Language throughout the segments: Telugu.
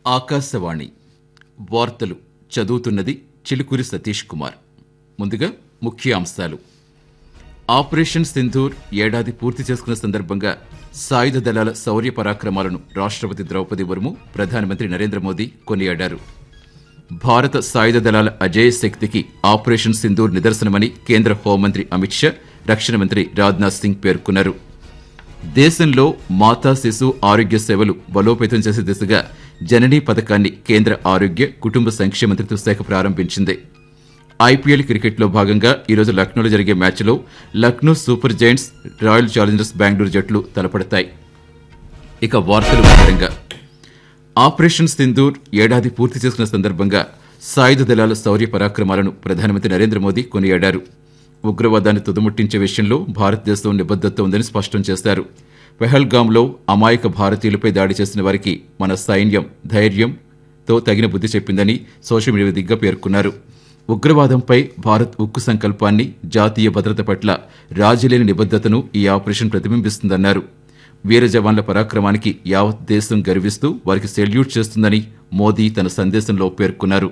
ఆకాశవాణి వార్తలు చదువుతున్నది చిలుకూరి సతీష్ కుమార్ ముందుగా ముఖ్య అంశాలు ఆపరేషన్ సింధూర్ ఏడాది పూర్తి చేసుకున్న సందర్భంగా సాయుధ దళాల శౌర్య పరాక్రమాలను రాష్ట్రపతి ద్రౌపది ముర్ము ప్రధానమంత్రి నరేంద్ర మోదీ కొనియాడారు భారత సాయుధ దళాల అజేయ శక్తికి ఆపరేషన్ సింధూర్ నిదర్శనమని కేంద్ర హోంమంత్రి అమిత్ షా రక్షణ మంత్రి రాజ్నాథ్ సింగ్ పేర్కొన్నారు దేశంలో మాతా శిశు ఆరోగ్య సేవలు బలోపేతం చేసే దిశగా జననీ పథకాన్ని కేంద్ర ఆరోగ్య కుటుంబ సంక్షేమ మంత్రిత్వ శాఖ ప్రారంభించింది ఐపీఎల్ క్రికెట్లో భాగంగా ఈరోజు లక్నోలో జరిగే మ్యాచ్లో Lucknow super giants royal challengers Bengaluru జట్లు తలపడతాయి ఇక వార్తలు వివరంగా ఆపరేషన్ సింధూర్ ఏడాది పూర్తి చేసుకున్న సందర్భంగా సాయుధ దళాల శౌర్య పరాక్రమాలను ప్రధానమంత్రి నరేంద్ర మోదీ కొనియాడారు ఉగ్రవాదాన్ని తుదముట్టించే విషయంలో భారతదేశం నిబద్దత ఉందని స్పష్టం చేశారు పెహల్గాంలో అమాయక భారతీయులపై దాడి చేసిన వారికి మన సైన్యం ధైర్యంతో తగిన బుద్ధి చెప్పిందని సోషల్ మీడియా వేదికగా పేర్కొన్నారు ఉగ్రవాదంపై భారత్ ఉక్కు సంకల్పాన్ని జాతీయ భద్రత పట్ల రాజీలేని నిబద్దతను ఈ ఆపరేషన్ ప్రతిబింబిస్తుందన్నారు వీర జవాన్ల పరాక్రమానికి యావత్ దేశం గర్విస్తూ వారికి సెల్యూట్ చేస్తుందని మోదీ తన సందేశంలో పేర్కొన్నారు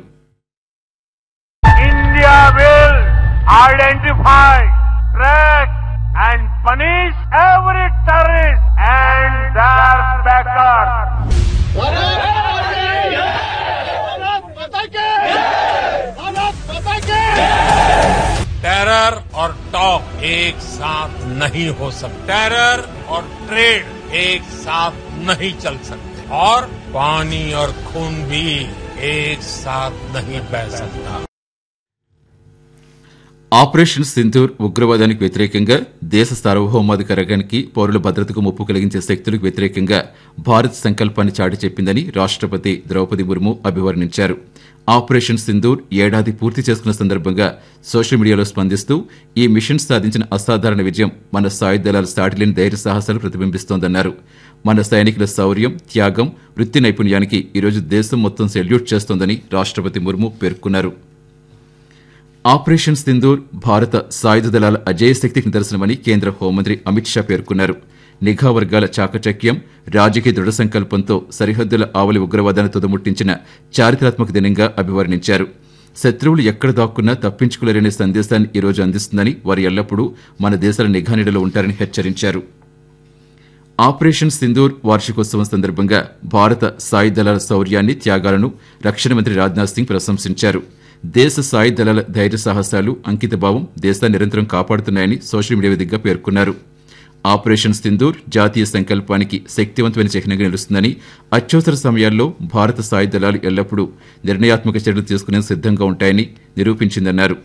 India will identify, track and punish every terrorist and their backers. Terror और टॉक एक साथ नहीं हो सकते टेरर और ट्रेड एक साथ नहीं चल सकते और पानी और खून भी एक साथ नहीं बह सकता ఆపరేషన్ సింధూర్ ఉగ్రవాదానికి వ్యతిరేకంగా దేశ సార్వభౌమాధికారానికి పౌరుల భద్రతకు ముప్పు కలిగించే శక్తులకు వ్యతిరేకంగా భారత్ సంకల్పాన్ని చాటి చెప్పిందని రాష్ట్రపతి ద్రౌపది ముర్ము అభివర్ణించారు ఆపరేషన్ సింధూర్ ఏడాది పూర్తి చేసుకున్న సందర్భంగా సోషల్ మీడియాలో స్పందిస్తూ ఈ మిషన్ సాధించిన అసాధారణ విజయం మన సాయుధ దళాల సాటిలేని ధైర్య సాహసాలు ప్రతిబింబిస్తోందన్నారు మన సైనికుల శౌర్యం త్యాగం వృత్తి నైపుణ్యానికి ఈరోజు దేశం మొత్తం సెల్యూట్ చేస్తోందని రాష్ట్రపతి ముర్ము పేర్కొన్నారు ఆపరేషన్ సింధూర్ భారత సాయుధ దళాల అజేయ శక్తికి నిదర్శనమని కేంద్ర హోంమంత్రి అమిత్ షా పేర్కొన్నారు నిఘా వర్గాల చాకచక్యం రాజకీయ దృఢ సంకల్పంతో సరిహద్దుల ఆవలి ఉగ్రవాదాన్ని తుదముట్టించిన చారిత్రాత్మక దినంగా అభివర్ణించారు శత్రువులు ఎక్కడ దాక్కున్నా తప్పించుకోలేరనే సందేశాన్ని ఈరోజు అందిస్తుందని వారు ఎల్లప్పుడూ మన దేశాల నిఘా నీడలో ఉంటారని హెచ్చరించారు ఆపరేషన్ సింధూర్ వార్షికోత్సవం సందర్భంగా భారత సాయుధ దళాల శౌర్యాన్ని త్యాగాలను రక్షణ మంత్రి రాజ్నాథ్ సింగ్ ప్రశంసించారు దేశ సాయుధ దళాల ధైర్య సాహసాలు అంకితభావం దేశాన్ని నిరంతరం కాపాడుతున్నాయని సోషల్ మీడియా వేదికగా పేర్కొన్నారు ఆపరేషన్ సింధూర్ జాతీయ సంకల్పానికి శక్తివంతమైన చిహ్నంగా నిలుస్తుందని అత్యవసర సమయాల్లో భారత సాయుధ దళాలు ఎల్లప్పుడూ నిర్ణయాత్మక చర్యలు తీసుకునేందుకు సిద్ధంగా ఉంటాయని నిరూపించిందన్నారు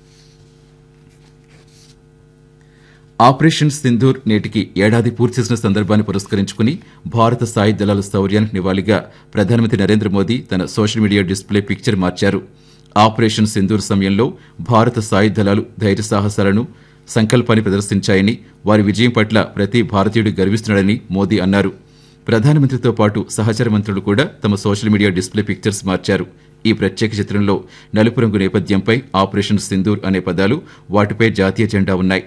ఆపరేషన్ సింధూర్ నేటికి ఏడాది పూర్తి చేసిన సందర్భాన్ని పురస్కరించుకుని భారత సాయుధ దళాల శౌర్యానికి నివాళిగా ప్రధానమంత్రి నరేంద్ర మోదీ తన సోషల్ మీడియా డిస్ప్లే పిక్చర్ మార్చారు ఆపరేషన్ సింధూర్ సమయంలో భారత సాయుధ దళాలు ధైర్య సాహసాలను సంకల్పాన్ని ప్రదర్శించాయని వారి విజయం పట్ల ప్రతి భారతీయుడు గర్విస్తున్నాడని మోదీ అన్నారు ప్రధానమంత్రితో పాటు సహచర మంత్రులు కూడా తమ సోషల్ మీడియా డిస్ప్లే పిక్చర్స్ మార్చారు ఈ ప్రత్యేక చిత్రంలో నలుపు రంగు నేపథ్యంపై ఆపరేషన్ సింధూర్ అనే పదాలు వాటిపై జాతీయ జెండా ఉన్నాయి